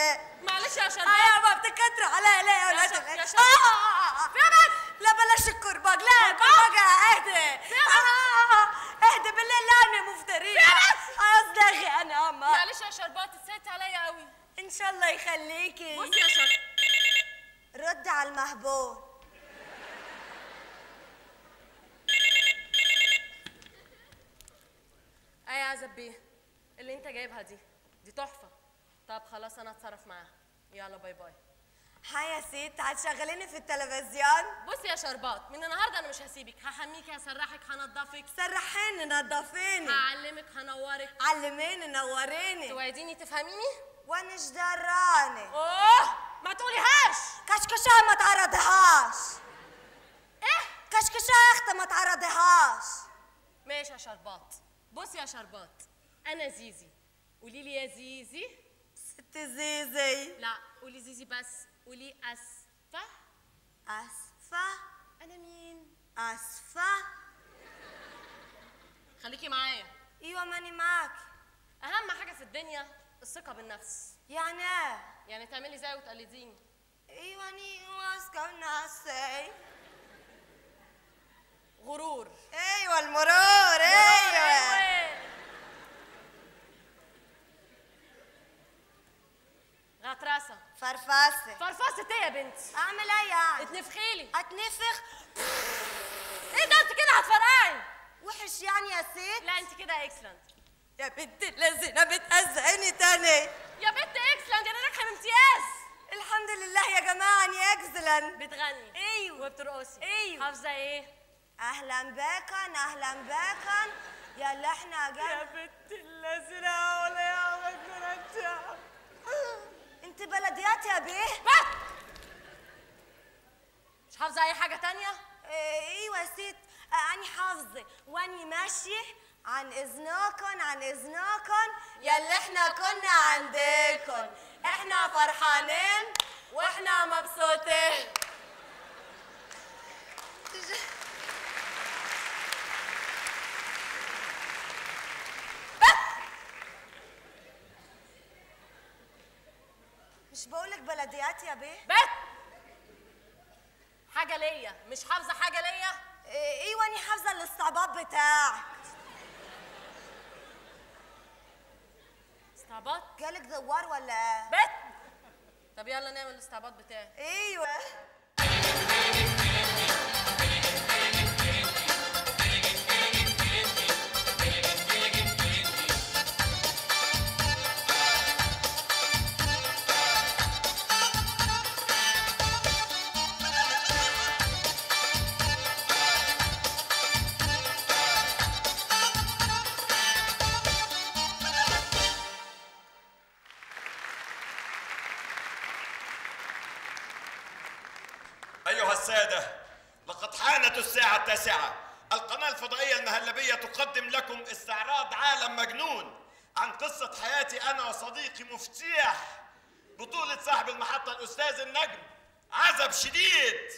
ليه معلش يا اه شربات يا ما بتكتروا عليا ليه يا ولاد شر- ال- يا شر- آه، آه، آه، آه. فيها بس لا بلاش الكرباج لا الكرباج اهدي فيها آه، آه، آه. اهدي بالله لا انا مفترية اه اصدقي انا اما معلش يا شربات اتسيت عليا قوي ان شاء الله يخليكي بصي يا شر رد على المهبول ايه يا عزب بيه اللي انت جايبها دي دي تحفه طب خلاص انا اتصرف معاها يلا باي باي هاي يا ست هتشغليني في التلفزيون بصي يا شربات من النهارده انا مش هسيبك هحميكي هسرحك هنضفك سرحيني نظفيني هعلمك هنورك علميني نوريني توعديني تفهميني وانا ايش دراني اوه ما تقوليهاش كشكشة ما تعرضهاش ايه كشكشة يا اختي ما تعرضهاش ماشي يا شربات بصي يا شربات انا زيزي قولي لي يا زيزي ست زيزي لا قولي زيزي بس قولي اسفه اسفة انا مين اسفة خليكي معايا ايوه ماني معاك اهم حاجه في الدنيا الثقه بالنفس يعني ايه يعني تعملي زي وتقلديني ايوه اني واثقة بنفسي غرور ايوه المرور ايوه غطرسه فرفاسة فرفصت ايه يا بنتي اعمل ايه يعني اتنفخيلي اتنفخ ايه ده انت كده هتفرقعي وحش يعني يا ست لا انت كده اكسلنت يا بنت اللذينة بتهزقني تاني يا بنت اكسلنت انا ناجحه بامتياز الحمد لله يا جماعة اني اكسلن بتغني ايوه وبترقصي ايوه. حافظه ايه اهلا بكن اهلا بكن يا اللي احنا يا جاي بنت اللذينه ولا يا مجنونه انت بلديات يا بيه بس مش حافظه اي حاجه تانية إيه، ايوه يا ست آه، اني حافظه واني ماشيه عن اذنكم عن اذنكم يا اللي احنا كنا عندكم احنا فرحانين واحنا مبسوطين مش بقولك بلديات يا بيه بس حاجه ليا مش حافظه حاجه ليا إيه، ايوه اني حافظه الاستعباط بتاعك استعباط جالك دوار ولا ايه بس طب يلا نعمل الاستعباط بتاعي ايوه أيها السادة لقد حانت الساعة التاسعة القناة الفضائية المهلبية تقدم لكم استعراض عالم مجنون عن قصة حياتي أنا وصديقي مفتيح بطولة صاحب المحطة الأستاذ النجم عزب شديد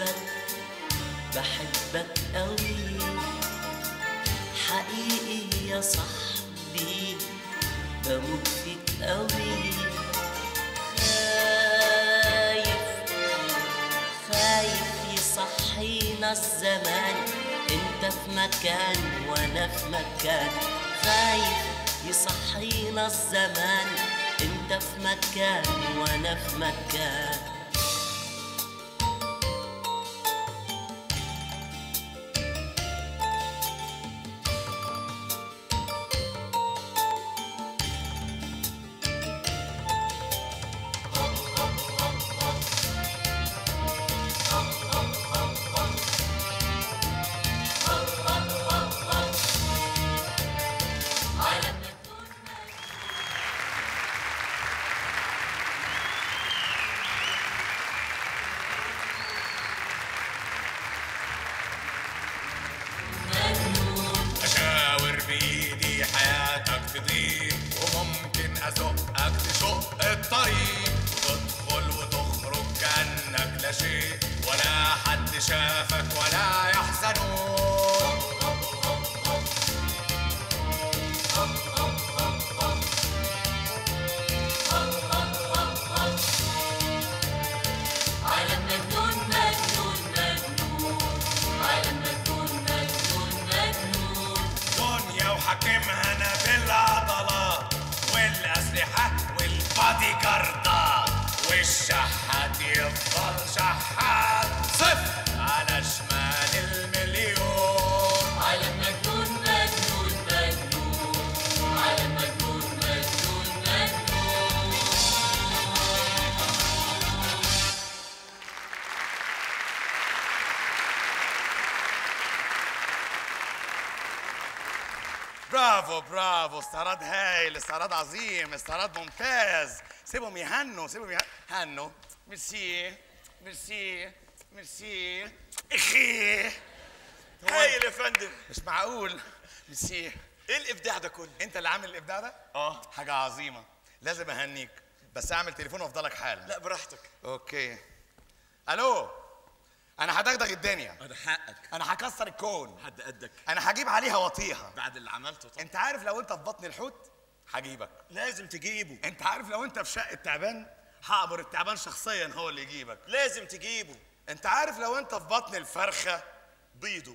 بحبك بحبك قوي حقيقي يا صاحبي بموت فيك قوي خايف خايف يصحينا الزمان انت في مكان وانا في مكان خايف يصحينا الزمان انت في مكان وانا في مكان أشاور بإيدي حياتك تضيق وممكن أزقك تشق الطريق تدخل وتخرج كأنك لا شيء ولا حد شافك ولا يحزنون عالم مجنون مجنون مجنون عالم مجنون مجنون مجنون دنيا وحاكمها أنا بالعضلات والأسلحة والبادي جاردات والشحات يفضل شحات صفر على شمال المليون عالم مجنون مجنون مجنون عالم مجنون مجنون مجنون برافو برافو استعراض هايل استعراض عظيم استعراض ممتاز سيبهم يهنوا سيبهم يهنوا هنوا ميرسي ميرسي ميرسي اخي هايل يا فندم مش معقول ميرسي ايه الابداع ده كله انت اللي عامل الابداع ده اه حاجه عظيمه لازم اهنيك بس اعمل تليفون وافضلك حال لا براحتك اوكي الو انا هدغدغ الدنيا هذا حقك انا هكسر الكون حد قدك انا هجيب عليها واطيها بعد اللي عملته طبعا انت عارف لو انت في بطن الحوت هجيبك لازم تجيبه انت عارف لو انت في شقه تعبان هعبر التعبان شخصيا هو اللي يجيبك لازم تجيبه انت عارف لو انت في بطن الفرخه بيضه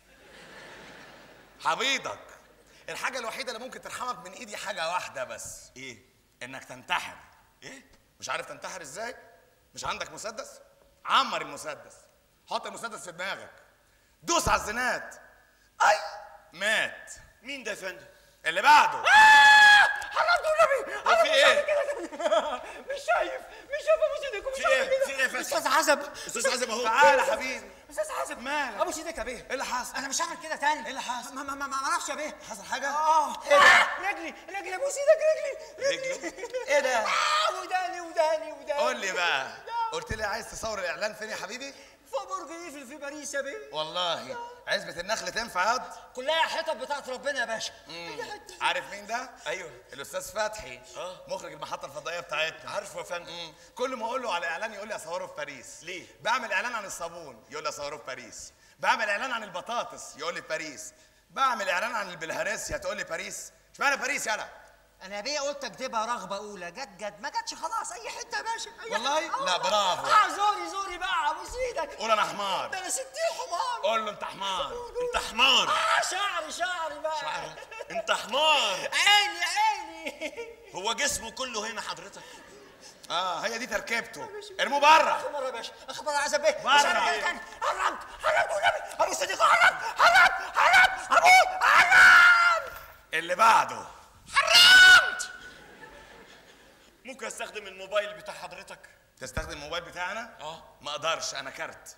هبيضك الحاجه الوحيده اللي ممكن ترحمك من ايدي حاجه واحده بس ايه انك تنتحر ايه مش عارف تنتحر ازاي مش عندك مسدس عمر المسدس حط المسدس في دماغك دوس على الزنات اي مات مين ده يا فندم اللي بعده حرمت النبي هو في ايه مش شايف مش شايف ابو سيدك مش في ايه في ايه يا فندم استاذ عزب استاذ عزم اهو تعالى يا حبيبي استاذ عزب مالك؟ ابو سيدك يا بيه ايه اللي حصل انا مش هعمل كده تاني ايه اللي حصل؟ ما ما ما ما اعرفش يا بيه حصل حاجه اه ايه ده رجلي رجلي ابو سيدك رجلي رجله ايه ده اه وداني وداني وداني قول لي بقى قلت لي عايز تصور الاعلان فين يا حبيبي فوق برج ايفل في باريس يا بيه والله عزبة النخل تنفع ياض كلها حتت بتاعت ربنا يا باشا عارف مين ده ايوه الاستاذ فتحي آه. مخرج المحطه الفضائيه بتاعتنا عارفه يا فندم مم. كل ما اقول له على اعلان يقول لي اصوره في باريس ليه؟ بعمل اعلان عن الصابون يقول لي اصوره في باريس بعمل اعلان عن البطاطس يقول لي في باريس بعمل اعلان عن البلهارسيا تقول لي باريس اشمعنى باريس يالا انا يا بيه قلت اكدبها رغبه اولى جت جت ما جاتش خلاص اي حته يا باشا أي والله؟ حتة. آه لا، والله. برافو. اه زوري زوري بقى ابو سيدك قول انا حمار ده انا ستين حمار قول له انت حمار انت حمار اه شعري شعري بقى شعرك. انت حمار عيني عيني هو جسمه كله هنا حضرتك اه هي دي تركيبته ارموه بره اخبار يا باشا اخبار عزب ايه بره. مش عارف إيه تاني حرمت حرمت والنبي ابو صديق حرمت حرمت حرمت ابوي حرمت اللي بعده حرمت ممكن استخدم الموبايل بتاع حضرتك تستخدم الموبايل بتاعنا اه ما اقدرش انا كارت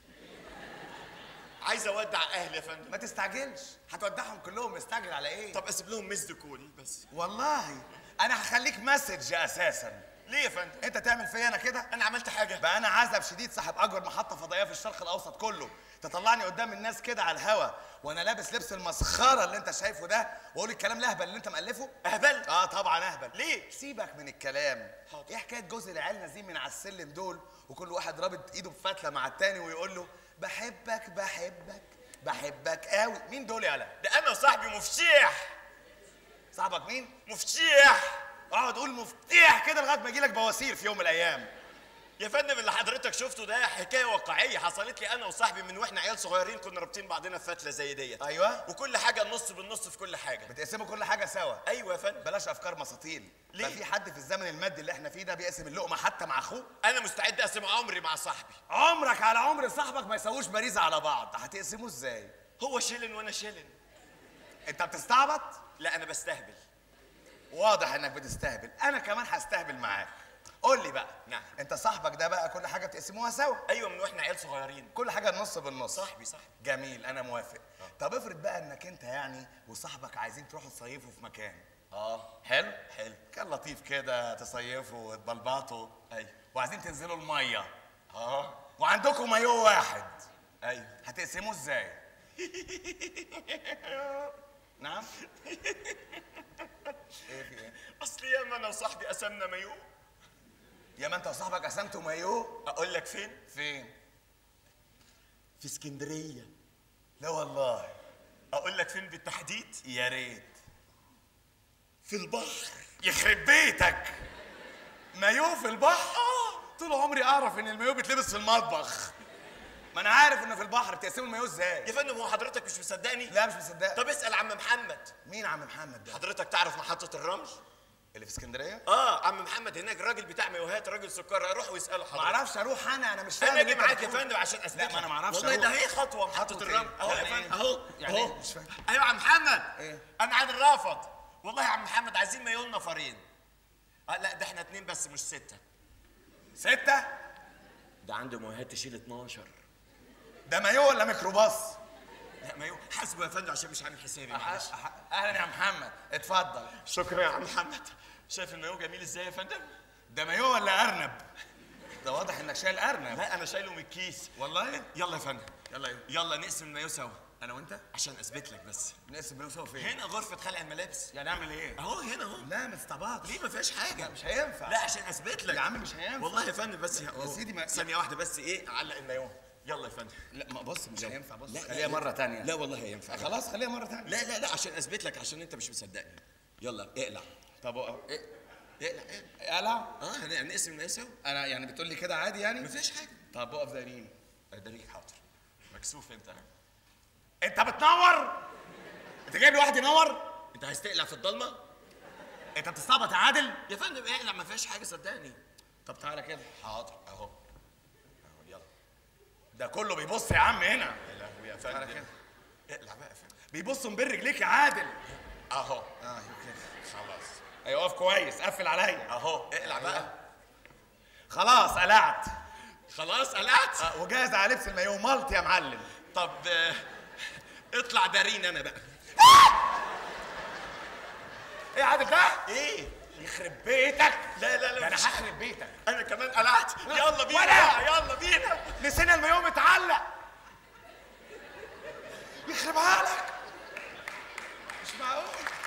عايز اودع اهلي يا فندم ما تستعجلش هتودعهم كلهم مستعجل على ايه طب اسيب لهم مسد كول بس والله انا هخليك مسج اساسا ليه يا فندم انت تعمل فيا انا كده انا عملت حاجه بقى انا عزب شديد صاحب اكبر محطه فضائيه في الشرق الاوسط كله تطلعني قدام الناس كده على الهوا وانا لابس لبس المسخره اللي انت شايفه ده واقول الكلام الاهبل اللي انت مالفه اهبل اه طبعا اهبل ليه؟ سيبك من الكلام ايه حكايه جوز العيال نازلين من على السلم دول وكل واحد رابط ايده بفتله مع التاني ويقول له بحبك بحبك بحبك قوي مين دول يالا ده انا وصاحبي مفتيح صاحبك مين مفتيح اقعد قول مفتاح كده لغايه ما يجيلك بواسير في يوم من الايام يا فندم اللي حضرتك شفته ده حكايه واقعيه حصلت لي انا وصاحبي من واحنا عيال صغيرين كنا رابطين بعضنا في فتله زي ديت ايوه وكل حاجه النص بالنص في كل حاجه بتقسموا كل حاجه سوا ايوه يا فندم بلاش افكار مساطيل ليه؟ ما في حد في الزمن المادي اللي احنا فيه ده بيقسم اللقمه حتى مع اخوه انا مستعد اقسم عمري مع صاحبي عمرك على عمر صاحبك ما يسووش باريزه على بعض هتقسموه ازاي هو شيلن وانا شيلن انت بتستعبط لا انا بستهبل واضح انك بتستهبل انا كمان هستهبل معاك قول لي بقى نعم. انت صاحبك ده بقى كل حاجه بتقسموها سوا ايوه من واحنا عيال صغيرين كل حاجه النص بالنص صاحبي صاحبي جميل انا موافق طب افرض بقى انك انت يعني وصاحبك عايزين تروحوا تصيفوا في مكان اه حلو حلو كان لطيف كده تصيفوا وتبلبطوا ايوه وعايزين تنزلوا الميه اه وعندكم مايو واحد ايوه هتقسموه ازاي نعم ايه في ايه اصل ياما انا وصاحبي قسمنا مايو يا ما انت وصاحبك قسمتوا مايو اقول لك فين فين في اسكندريه لا والله اقول لك فين بالتحديد يا ريت في البحر يخرب بيتك مايو في البحر طول عمري اعرف ان المايو بيتلبس في المطبخ ما انا عارف انه في البحر بتقسموا المايو ازاي يا فندم هو حضرتك مش مصدقني لا مش مصدق طب اسال عم محمد مين عم محمد ده حضرتك تعرف محطه الرمل اللي في اسكندريه اه عم محمد هناك راجل بتاع مايوهات راجل سكر روح واساله ما حضرتك اعرفش اروح انا انا مش فاهم انا اللي اجي انت معاك يا بتقوله. فندم عشان اثبت لا ما انا ما اعرفش والله أروح. ده هي خطوه محطه خطوة الرمل إيه؟ اهو يا يعني فندم إيه؟ اهو يعني اهو إيه؟ مش فاهم. ايوه يا عم محمد إيه؟ انا عن الرافض والله يا عم محمد عايزين مايو نفرين آه لا ده احنا اتنين بس مش سته ستة ده عنده مايوهات تشيل 12 ده مايو ولا ميكروباص لا مايو حاسبه يا فندم عشان مش عامل حسابي معلش أح- أح- اهلا يا محمد اتفضل شكرا يا عم محمد شايف المايو جميل ازاي يا فندم ده مايو ولا ارنب ده واضح انك شايل ارنب لا انا شايله من الكيس والله يلا يا فندم يلا ايه يلا نقسم المايو سوا انا وانت عشان اثبت لك بس نقسم مايو سوا فين هنا غرفه خلع الملابس يعني اعمل ايه اهو هنا اهو لا ما استبعدش ليه ما فيهاش حاجه مش هينفع لا عشان اثبت لك يا عم مش هينفع والله يا فندم بس يا سيدي ما- ثانيه واحده بس ايه علق المايو يلا يا فندم لا ما بص مش هينفع بص لا، خليها لا، مرة لا. تانية لا والله هينفع خلاص خليها مرة تانية لا لا لا عشان اثبت لك عشان انت مش مصدقني يلا اقلع طب أقف. اقلع اقلع قلع اه هن- هنقسم المايو سوا انا يعني بتقول لي كده عادي يعني ما فيهاش حاجه طب اقف زي مين ده ليك حاضر مكسوف انت انت بتنور انت جايب لي واحد ينور انت عايز تقلع في الضلمه انت بتستعبط يا عادل يا فندم اقلع ما فيهاش حاجه صدقني طب تعالى كده حاضر اهو اهو يلا ده كله بيبص يا عم هنا يا لهوي يا تعالى فندم كده اقلع بقى يا فندم بيبصوا من بين رجليك يا عادل اهو اه كده خلاص ايوه اقف كويس قفل عليا اهو اقلع بقى خلاص قلعت خلاص قلعت آه، وجاهز على لبس المايو مالت يا معلم طب آه، اطلع دارين انا بقى ايه يا عادل ده ايه يخرب بيتك لا لا لا ده انا مش- هخرب بيتك انا كمان قلعت يلا بينا ولا. بقى، يلا بينا نسينا المايو متعلق يخربها لك مش معقول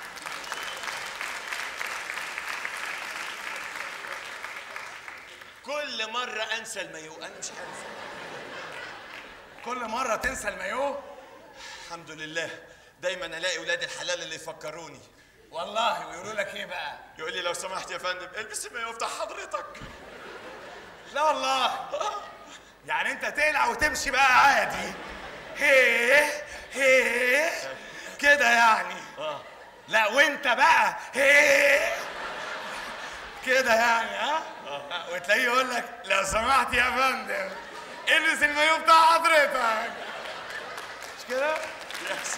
كل مرة انسى المايو انا مش عارف كل مرة تنسى المايو الحمد لله دايما الاقي ولاد الحلال اللي يفكروني والله ويقولوا لك ايه بقى يقول لي لو سمحت يا فندم البس المايو بتاع حضرتك لا والله يعني انت تقلع وتمشي بقى عادي هيه هيه كده يعني اه لا وانت بقى هيه كده يعني ها وتلاقيه يقول لك لو سمحت يا فندم البس المايو بتاع حضرتك مش كده؟ يس.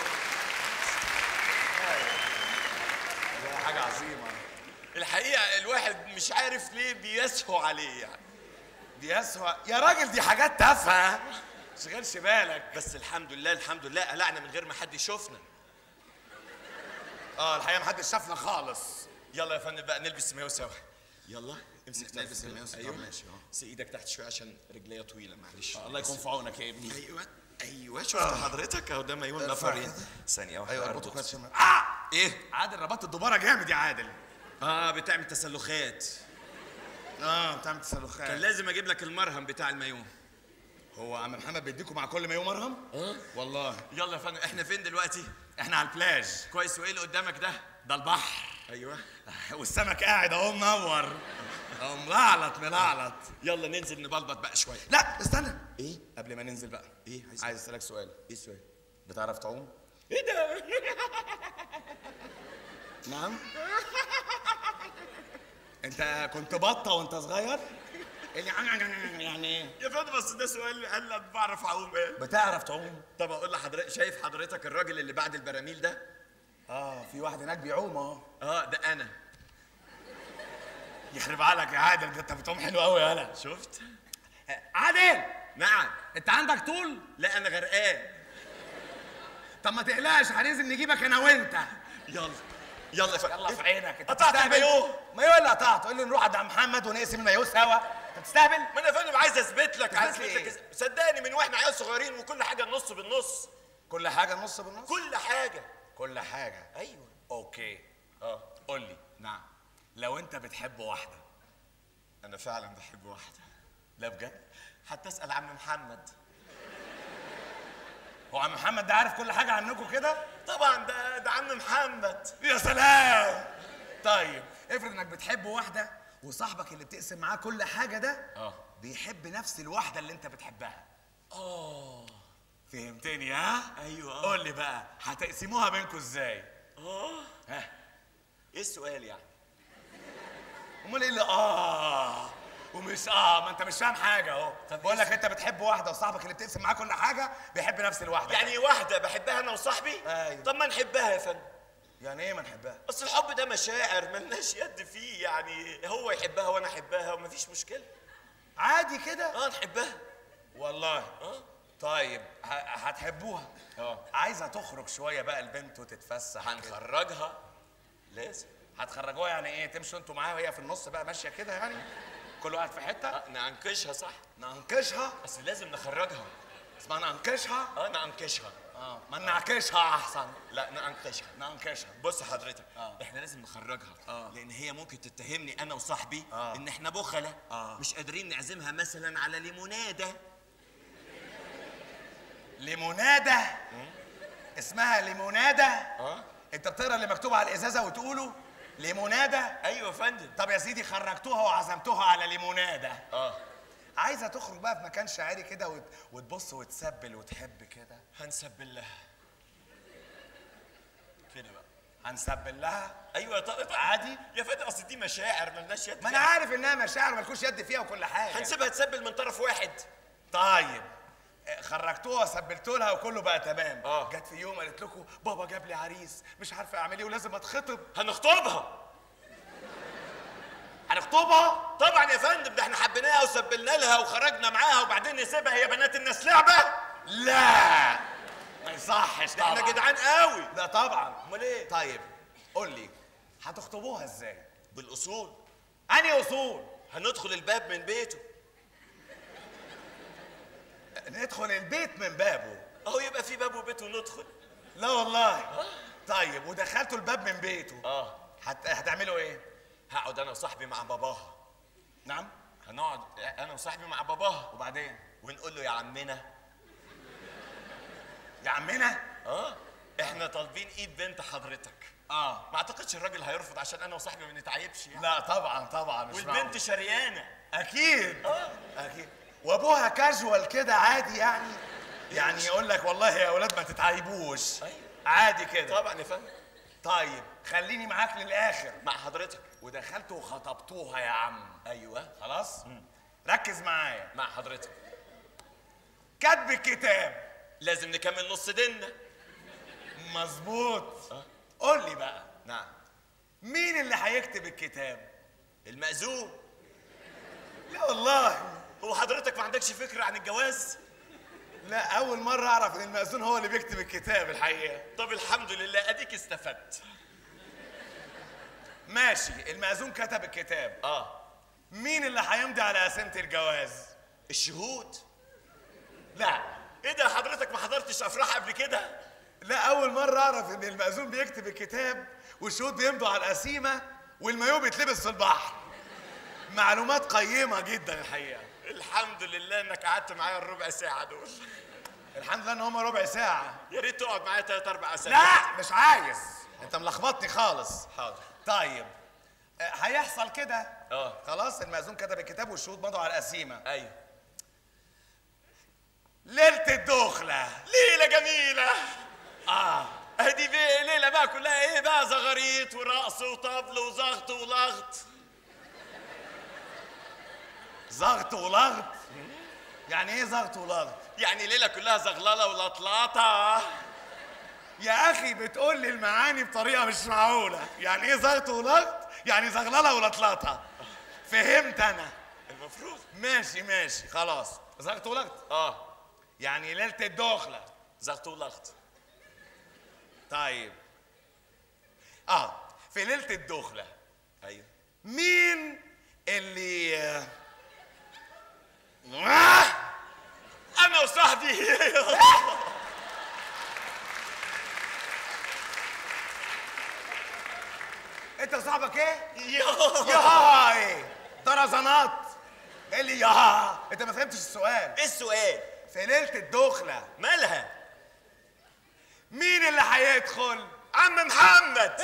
حاجة عظيمة الحقيقة الواحد مش عارف ليه بيسهو عليه يعني دي أسوأ يا راجل دي حاجات تافهة تشغلش بالك بس الحمد لله الحمد لله قلعنا من غير ما حد يشوفنا اه الحقيقة محدش شافنا خالص يلا يا فندم بقى نلبس مايو سوا يلا امسك نلبس طرف المايوه، طب ايوه ماشي، اه. سي ايدك تحت شويه عشان رجليا طويله معلش الله يكون في عونك يا ابني ايوه ايوه شفت حضرتك اهو ده مايوه ارفع نفرين كده. ثانيه واحده ايوه أربط. اربطه كويس عشان اه ايه عادل ربطت الدباره جامد يا عادل اه بتعمل تسلخات اه بتعمل كان تسلخات لازم اجيب لك المرهم بتاع المايوه هو عم محمد بيديكوا مع كل ما يوم مرهم اه والله يلا يا فندم احنا فين دلوقتي احنا على البلاج كويس وايه اللي قدامك ده ده البحر ايوه والسمك قاعد اهو منور اهو ملعلط ملعلط يلا ننزل نبلبط بقى شويه لا استنى ايه قبل ما ننزل بقى ايه عايز عايز اسالك سؤال ايه السؤال بتعرف تعوم ايه ده نعم انت كنت بطه وانت صغير يعني يعني ايه يا فندم بس ده سؤال قال لك بعرف اعوم ايه بتعرف تعوم طب اقول لحضرتك شايف حضرتك الراجل اللي بعد البراميل ده اه في واحد هناك بيعوم اهو اه ده انا يخرب عليك يا عادل ده انت بتعوم حلو قوي يالا شفت عادل نعم انت عندك طول لا انا غرقان طب ما تقلقش هننزل نجيبك انا وانت يلا يلا يا فندم يلا في عينك انت قطعت بتستهبل؟ المايوه. مايوه اللي قطعته قول لي نروح عند عم محمد ونقسم المايوه سوا انت بتستهبل ما انا يا فندم عايز اثبت لك عايز تثبت اثبت لي لك صدقني من واحنا عيال صغيرين وكل حاجه النص بالنص كل حاجه نص بالنص كل حاجه كل حاجه ايوه اوكي اه قول لي نعم لو انت بتحب واحده انا فعلا بحب واحده لا بجد حتى اسال عم محمد هو عم محمد ده عارف كل حاجه عنكم كده طبعا ده ده عم محمد يا سلام طيب افرض انك بتحب واحده وصاحبك اللي بتقسم معاه كل حاجه ده اه بيحب نفس الواحده اللي انت بتحبها اه فهمتني ها ايوه آه. قول لي بقى هتقسموها بينكم ازاي اه ها ايه السؤال يعني امال ايه اللي اه ومش اه ما انت مش فاهم حاجه اهو طب بقول لك إيه؟ انت بتحب واحده وصاحبك اللي بتقسم معاه كل حاجه بيحب نفس الواحده يعني واحده بحبها انا وصاحبي أيوة. طب ما نحبها يا فندم يعني ايه ما نحبها اصل الحب ده مشاعر ملناش يد فيه يعني هو يحبها وانا احبها ومفيش مشكله عادي كده اه نحبها والله اه طيب ه- هتحبوها اه عايزه تخرج شويه بقى البنت وتتفسح كده. هنخرجها لازم هتخرجوها يعني ايه تمشوا انتوا معاها وهي في النص بقى ماشيه كده يعني كل واحد في حته آه نعنكشها صح ننكشها بس لازم نخرجها اسمها ننكشها اه نعنكشها اه ما ننعكشها احسن لا نعنكشها ننكشها بص حضرتك آه. احنا لازم نخرجها آه. لان هي ممكن تتهمني انا وصاحبي آه. ان احنا بخله آه. مش قادرين نعزمها مثلا على ليموناده ليموناده اسمها ليموناده اه انت بتقرا اللي مكتوب على الازازه وتقوله ليموناده ايوه يا فندم طب يا سيدي خرجتوها وعزمتوها على ليموناده اه عايزه تخرج بقى في مكان شاعري كده وت... وتبص وتسبل وتحب كده هنسبل لها كده بقى هنسبل لها ايوه طب عادي يا فندم اصل دي مشاعر ملناش يد ما انا فيها. عارف انها مشاعر مالكوش يد فيها وكل حاجه هنسيبها تسبل من طرف واحد طيب اه، خرجتوها سبلتوا لها وكله بقى تمام اه. جت في يوم قالت لكم بابا جاب لي عريس مش عارفه اعمل ايه ولازم اتخطب هنخطبها هنخطبها طبعا يا فندم ده احنا حبيناها وسبلنا لها وخرجنا معاها وبعدين نسيبها هي بنات الناس لعبه لا ما يصحش ده طبعا احنا جدعان قوي ده طبعا امال ايه طيب قول لي هتخطبوها ازاي بالاصول انهي اصول هندخل الباب من بيته ندخل البيت من بابه اهو يبقى في باب وبيت وندخل لا والله طيب ودخلتوا الباب من بيته اه هت... هتعملوا ايه هقعد انا وصاحبي مع باباها نعم هنقعد انا وصاحبي مع باباها وبعدين ونقول له يا عمنا يا عمنا اه احنا طالبين ايد بنت حضرتك اه ما اعتقدش الراجل هيرفض عشان انا وصاحبي ما نتعيبش يعني لا طبعا طبعا مش والبنت معقول. شريانه اكيد اه اكيد وابوها كاجوال كده عادي يعني يعني يقول لك والله يا اولاد ما تتعيبوش أيوة. عادي كده طبعا يا فندم طيب خليني معاك للاخر مع حضرتك ودخلتوا وخطبتوها يا عم ايوه خلاص ركز معايا مع حضرتك كتب الكتاب لازم نكمل نص ديننا مظبوط قول لي بقى نعم مين اللي هيكتب الكتاب المأذون لا والله هو حضرتك ما عندكش فكرة عن الجواز؟ لا اول مره اعرف ان المأذون هو اللي بيكتب الكتاب الحقيقه طب الحمد لله اديك استفدت ماشي المأذون كتب الكتاب اه مين اللي هيمضي على قسيمه الجواز الشهود لا ايه ده حضرتك ما حضرتش افراح قبل كده لا اول مره اعرف ان المأذون بيكتب الكتاب والشهود بيمضوا على القسيمه والمايوه بيتلبس في البحر معلومات قيمه جدا الحقيقه الحمد لله انك قعدت معايا الربع ساعه دول الحمد لله ان هم ربع ساعه يا ريت تقعد معايا ثلاث اربع اسابيع لا مش عايز انت ملخبطني خالص حاضر طيب آه، هيحصل كده اه خلاص المأذون كتب الكتاب والشهود مضوا على القسيمه ايوه ليله الدخله ليله جميله اه ادي بقى ليله بقى كلها ايه بقى زغاريت ورقص وطبل وزغط ولغط زغط ولغط يعني ايه زغط ولغط يعني ليله كلها زغلله ولطلاطه يا اخي بتقول لي المعاني بطريقه مش معقوله يعني ايه زغط ولغط يعني زغلله ولطلطه فهمت انا المفروض ماشي ماشي خلاص زغط ولغط اه يعني ليله الدخله زغط ولغط طيب اه في ليله الدخله ايوه مين اللي آه. انا وصاحبي انت صاحبك ايه يا يا هاي طرزانات ايه اللي يا ها انت ما فهمتش السؤال ايه السؤال في ليله الدخله مالها مين اللي هيدخل عم محمد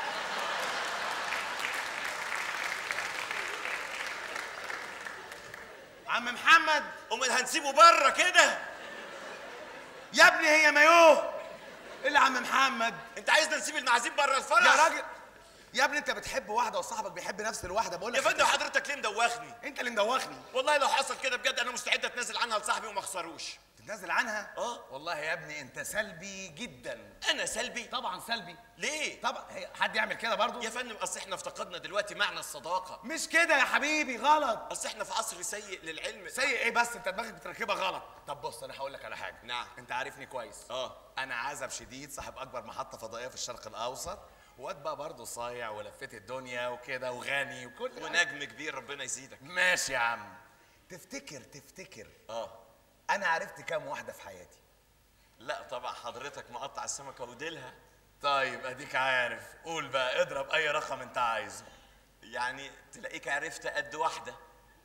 عم محمد امال هنسيبه بره كده يا ابني هي مايوه إيه اللي عم محمد انت عايزنا نسيب المعازيم بره الفرح يا راجل يا ابني انت بتحب واحده وصاحبك بيحب نفس الواحده بقول يا لك فندم حضرتك ليه مدوخني انت اللي مدوخني والله لو حصل كده بجد انا مستعد اتنازل عنها لصاحبي وما اخسروش تتنازل عنها اه. والله يا ابني انت سلبي جدا انا سلبي طبعا سلبي ليه طبعا هي- حد يعمل كده برضو يا فندم اصل احنا افتقدنا دلوقتي معنى الصداقه مش كده يا حبيبي غلط اصل احنا في عصر سيء للعلم سيء ايه بس انت دماغك بتركبها غلط طب بص انا هقول لك على حاجه نعم. انت عارفني كويس اه. انا عزب شديد صاحب اكبر محطه فضائيه في الشرق الاوسط واد بقى برضه صايع ولفيت الدنيا وكده وغني وكل حاجة. ونجم كبير ربنا يزيدك ماشي يا عم تفتكر تفتكر اه انا عرفت كام واحده في حياتي لا طبعا حضرتك مقطع السمكه وديلها طيب اديك عارف قول بقى اضرب اي رقم انت عايزه يعني تلاقيك عرفت قد واحده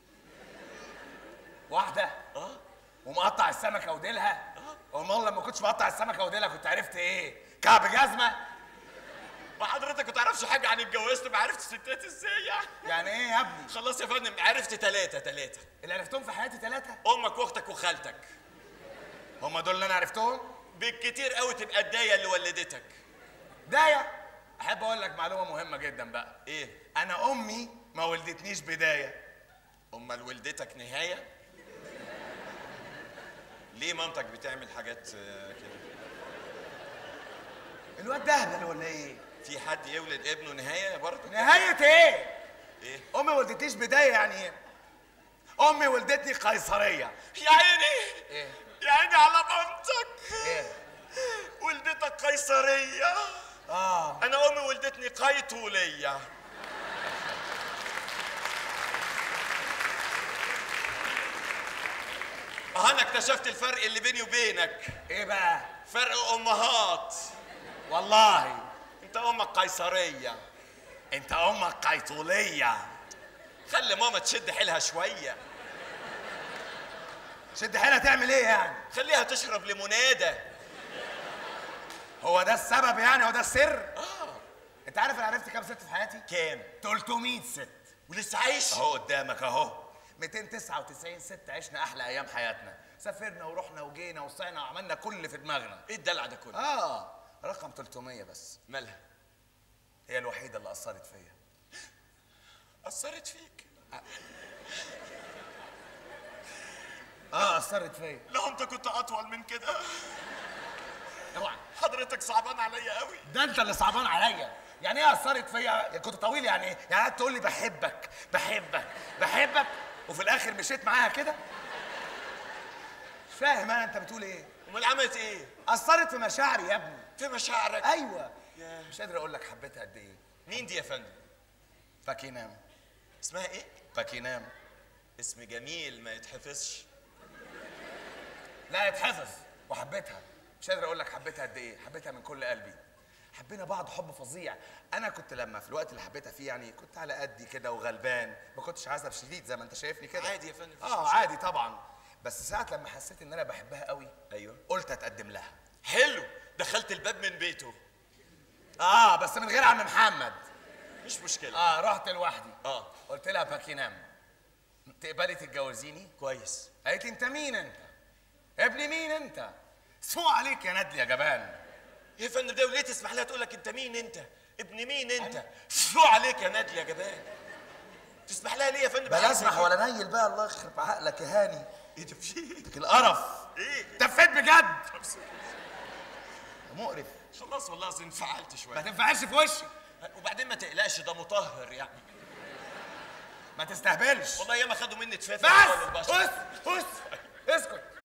واحده اه ومقطع السمكه وديلها امال لما كنتش مقطع السمكه وديلها كنت عرفت ايه كعب جزمه ما حضرتك ما تعرفش حاجه عن الجواز تبقى عرفت الستات ازاي يعني يعني ايه يا ابني خلاص يا فندم عرفت ثلاثه ثلاثه اللي عرفتهم في حياتي ثلاثه امك واختك وخالتك هم دول اللي انا عرفتهم بالكتير قوي تبقى الدايه اللي ولدتك بدايه احب اقول لك معلومه مهمه جدا بقى ايه انا امي ما ولدتنيش بدايه امال ولدتك نهايه ليه مامتك بتعمل حاجات آه، كده الواد ده اهبل ولا ايه في حد يولد ابنه نهايه برضه نهايه ايه ايه امي ولدتنيش بدايه يعني ايه امي ولدتني قيصريه يا عيني ايه يا عيني على مامتك ايه ولدتك قيصريه اه انا امي ولدتني قيطوليه اه انا اكتشفت الفرق اللي بيني وبينك ايه بقى فرق امهات والله انت امك قيصريه انت امك قيطوليه خلي ماما تشد حيلها شويه شد حيلها تعمل ايه يعني خليها تشرب ليموناده هو ده السبب يعني هو ده السر اه انت عارف انا عرفت كام ست في حياتي كام 300 ست ولسه عايش اهو قدامك اهو 299 ست عشنا احلى ايام حياتنا سافرنا ورحنا وجينا وصعنا وعملنا كل اللي في دماغنا ايه الدلع ده كله اه رقم 300 بس مالها هي الوحيده اللي اثرت فيا اثرت فيك اه اثرت فيا لو انت كنت اطول من كده اوعى حضرتك صعبان عليا قوي ده انت اللي صعبان عليا يعني ايه اثرت فيا كنت طويل يعني ايه يعني قعدت تقول لي بحبك بحبك بحبك وفي الاخر مشيت معاها كده مش فاهم انا انت بتقول ايه امال عملت ايه اثرت في مشاعري يا ابني في مشاعرك ايوه مش قادر اقول لك حبيتها قد ايه مين دي يا فندم فاكينام اسمها ايه باكينام اسم جميل ما يتحفظش لا يتحفظ وحبيتها مش قادر اقول لك حبيتها قد ايه حبيتها من كل قلبي حبينا بعض حب فظيع انا كنت لما في الوقت اللي حبيتها فيه يعني كنت على قدي كده وغلبان ما كنتش عازب شديد زي ما انت شايفني كده عادي يا فندم، مفيش اه مشكلة. عادي طبعا بس ساعه لما حسيت ان انا بحبها قوي ايوه قلت اتقدم لها حلو دخلت الباب من بيته اه بس من غير عم محمد مش مشكله اه رحت لوحدي اه قلت لها باكينام تقبلي تتجوزيني كويس قالت لي انت مين انت ابن مين انت سوء عليك يا ندل يا جبان يا فندم ده وليه تسمح لها تقول لك انت مين انت ابن مين انت شو عليك يا نادل يا جبان تسمح لها ليه يا فندم بلا اسمح ولا نيل بقى الله يخرب عقلك يا هاني ايه ده في ايه القرف ايه تفيت بجد مقرف خلاص والله أصل انفعلت ما شويه تنفعش في وشي وبعدين ما تقلقش ده مطهر يعني ما تستهبلش والله ياما خدوا مني تفافه بس أطفال البشر. بص بص اسكت